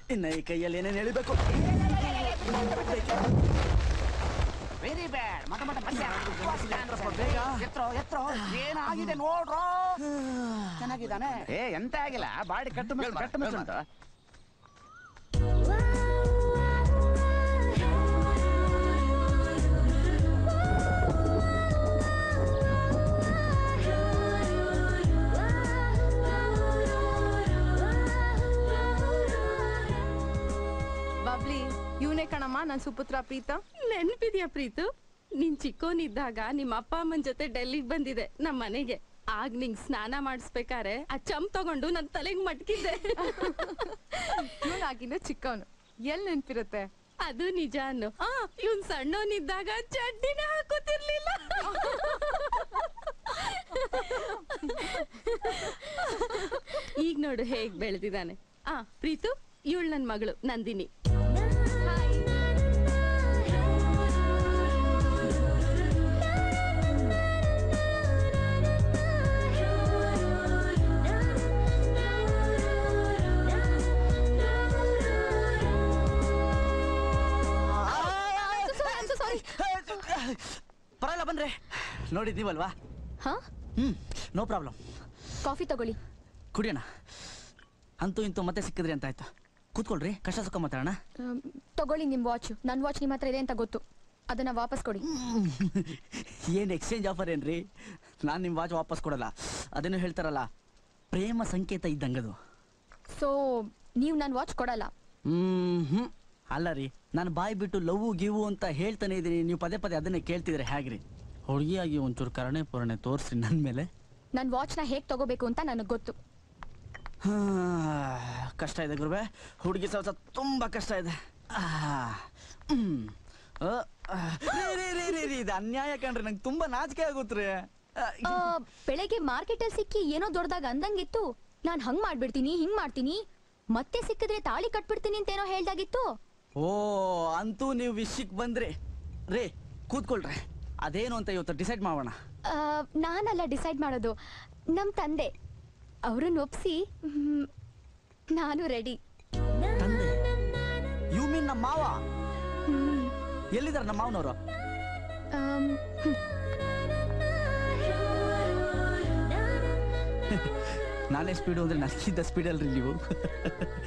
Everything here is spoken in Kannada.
ಇನ್ನ ಈ ಕೈಯಲ್ಲಿ ಏನೇನು ಹೇಳಿಬೇಕು ವೆರಿ ಬ್ಯಾಡ್ ಮತ ಮತ ಬೇಗ. ಎತ್ರೋ ಎತ್ರೋ ಏನಾಗಿದೆ ನೋಡ್ರೋ ಚೆನ್ನಾಗಿದ್ದಾನೆ ಏ ಎಂತ ಆಗಿಲ್ಲ ಬಾಡಿ ಕಟ್ಟು ಮೇಲೆ ಕಟ್ಟು ಮೇಲೆ ಉಂಟು ಬಬ್ಲಿ ಇವನೇ ಕಣಮ್ಮ ನನ್ ಸುಪುತ್ರ ಪ್ರೀತ ನೆನ್ಪಿದ್ಯಾ ಪ್ರೀತು ನೀನ್ ಚಿಕ್ಕೋನಿದ್ದಾಗ ನಿಮ್ಮ ಅಪ್ಪ ಅಮ್ಮನ ಜೊತೆ ಡೆಲ್ಲಿಗ್ ಬಂದಿದೆ ನಮ್ ಮನೆಗೆ ಆಗ ನಿಂಗ್ ಸ್ನಾನ ಮಾಡಿಸ್ಬೇಕಾರೆ ಆ ಚಂಪ್ ತಗೊಂಡು ನನ್ ತಲೆಗ್ ಮಟ್ಕಿದ್ದೆ ಇವನಾಗಿನ ಚಿಕ್ಕವನು ಎಲ್ ನೆನ್ಪಿರುತ್ತೆ ಅದು ನಿಜ ಅನ್ನು ಆ ಇವ್ನ್ ಸಣ್ಣವನಿದ್ದಾಗ ಚಡ್ಡಿನ ಹಾಕೋತಿರ್ಲಿಲ್ಲ ಈಗ ನೋಡು ಹೇಗ್ ಬೆಳೆದಿದ್ದಾನೆ ಆ ಪ್ರೀತು ಇವಳು ನನ್ ಮಗಳು ನಂದಿನಿ ಪರವಾಗಿಲ್ಲ ಬನ್ರಿ ನೋಡಿದ್ದೀವಲ್ವಾ ಹಾ ಹ್ಮ್ ನೋ ಪ್ರಾಬ್ಲಮ್ ಕಾಫಿ ತಗೊಳ್ಳಿ ಕುಡಿಯೋಣ ಅಂತೂ ಇಂತೂ ಮತ್ತೆ ಸಿಕ್ಕಿದ್ರಿ ಅಂತ ಆಯ್ತು ಕೂತ್ಕೊಳ್ರಿ ಕಷ್ಟ ಸುಖ ಮಾತಾಡೋಣ ಆಮ್, ತಗೊಳ್ಳಿ ನಿಮ್ ವಾಚ್ ನನ್ ವಾಚ್ ನಿಮ್ಮ ಹತ್ರ ಇದೆ ಅಂತ ಗೊತ್ತು ಅದನ್ನ ವಾಪಸ್ ಕೊಡಿ ಏನು ಎಕ್ಸ್ಚೇಂಜ್ ಆಫರ್ ಏನ್ರಿ ನಾನು ನಿಮ್ಮ ವಾಚ್ ವಾಪಸ್ ಕೊಡಲ್ಲ ಅದೇನು ಹೇಳ್ತಾರಲ್ಲ ಪ್ರೇಮ ಸಂಕೇತ ಇದ್ದಂಗದು ಸೊ ನೀವು ನನ್ ವಾಚ್ ಕೊಡಲ್ಲ ಹ್ಮ್ ಹ್ಮ್ ಅಲ್ಲ ರೀ ನಾನು ಬಾಯಿ ಬಿಟ್ಟು ಲವ್ ಗಿವು ಅಂತ ಹೇಳ್ತಾನೆ ಇದ್ದೀನಿ ನೀವು ಪದೇ ಪದೇ ಅದನ್ನೇ ಕೇಳ್ತಿದ್ರೆ ಹೇಗ್ರಿ ಹುಡುಗಿಯಾಗಿ ಒಂಚೂರು ಕರುಣೆ ಪೂರಣೆ ತೋರಿಸ್ರಿ ನನ್ನ ಮೇಲೆ ನನ್ ವಾಚ್ ನ ಹೇಗ್ ತಗೋಬೇಕು ಅಂತ ನನಗ್ ಗೊತ್ತು ಹಾ, ಕಷ್ಟ ಇದೆ ಗುರುವೆ ಹುಡುಗಿ ಸವಸ ತುಂಬಾ ಕಷ್ಟ ಇದೆ ಆ, ಹ್ಮ್. ಆ, ಆ, ರೀ, ರೀ, ರೀ, ರೀ, ರೀ, ಇದು ಅನ್ಯಾಯ ಕಣ್ರಿ ನಂಗೆ ತುಂಬಾ ನಾಚಿಕೆ ಆಗುತ್ತ್ರಿ ಆ, ಆ, ಬೆಳಗ್ಗೆ ಮಾರ್ಕೆಟ್ ಅಲ್ಲಿ ಸಿಕ್ಕಿ ಏನೋ ದೊಡ್ಡದಾಗ ಅಂದಂಗಿತ್ತು ನಾನ್ ಹಂಗ್ ಮಾಡ್ಬಿಡ್ತೀನಿ ಹಿಂಗ್ ಮಾಡ್ತೀನಿ ಮತ್ತೆ ಸಿಕ್ಕಿದ್ರೆ ತಾಳಿ ಕಟ್ಬಿಡ್ತೀನಿ ಅಂತೇನೋ ಹೇಳ್ದಾಗಿತ್ತು ಓ ಅಂತೂ ನೀವು ವಿಷಯಕ್ಕೆ ಬಂದ್ರಿ ರೀ ಕೂತ್ಕೊಳ್ರಿ ಅದೇನು ಅಂತ ಇವತ್ತು ಡಿಸೈಡ್ ಮಾಡೋಣ ಆ, ನಾನಲ್ಲ ಡಿಸೈಡ್ ಮಾಡೋದು ನಮ್ ತಂದೆ ಅವ್ರನ್ನ ಒಪ್ಸಿ ಮ್, ನಾನು ರೆಡಿ ತಂದೆ ಯು ಮೀನ್ ನಮ್ಮ ಮಾವ ಎಲ್ಲಿದ್ದಾರೆ ನಮ್ಮ ಮಾವನವರು ನಾನೇ ಸ್ಪೀಡು ಅಂದ್ರೆ ನನಗಿಂತ ಸ್ಪೀಡ್ ಅಲ್ರಿ ನೀವು